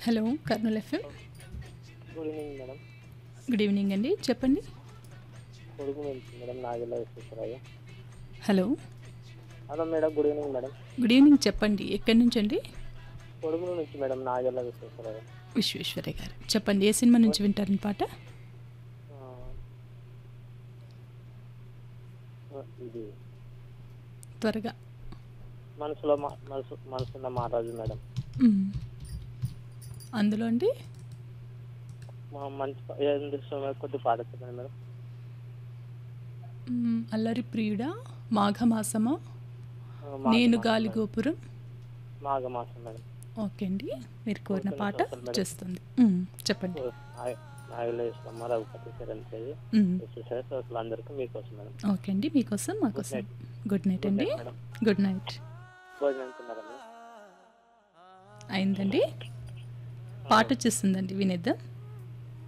Hello Kurnool FM good evening madam good evening అండి చెప్పండి కొడుకు నుంచి madam Nagella Visweswaraiah hello hello madam good evening madam good evening చెప్పండి ఎక్కడి నుంచి అండి కొడుకు నుంచి మేడం నాగెల్ల విశ్వేశ్వరయ్య విశ్వేశ్వరయ్య గారు చెప్పండి ఏ సినిమా నుంచి వింటారని పాట ఆ, ఆ, ఇది త్వరగా మనసులో మా- మనసు మనసున్న మహారాజు మేడం మ్మ్. అందులో అండి మా మంచి పా- ఏంది సో- కొద్ది పాట చెప్పండి మేడం మ్మ్, అల్లరి ప్రియుడా మాఘమాసమా ఆ, మాఘ నేను మాసం గాలి మేడం. గోపురం మాఘ మాసం మేడం ఓకే అండి మీరు కోరిన ఓకే, పాట ఓకే మేడం. చేస్తుంది మ్మ్, చెప్పండి నాగెల్ల విశ్వమ్మ రఘుపతి చరణ్ తేజ్ మ్మ్. విశ్వేశ్వర శ్రోతలు అందరికీ మీకోసం మేడం ఓకే అండి మీకోసం మాకోసం గుడ్ నైట్ గుడ్ అండి నైట్ మేడం గుడ్ నైట్ భోజనం తిన్నారా మేడం అయిందండి పాట వచ్చేస్తుందండి వినేద్దాం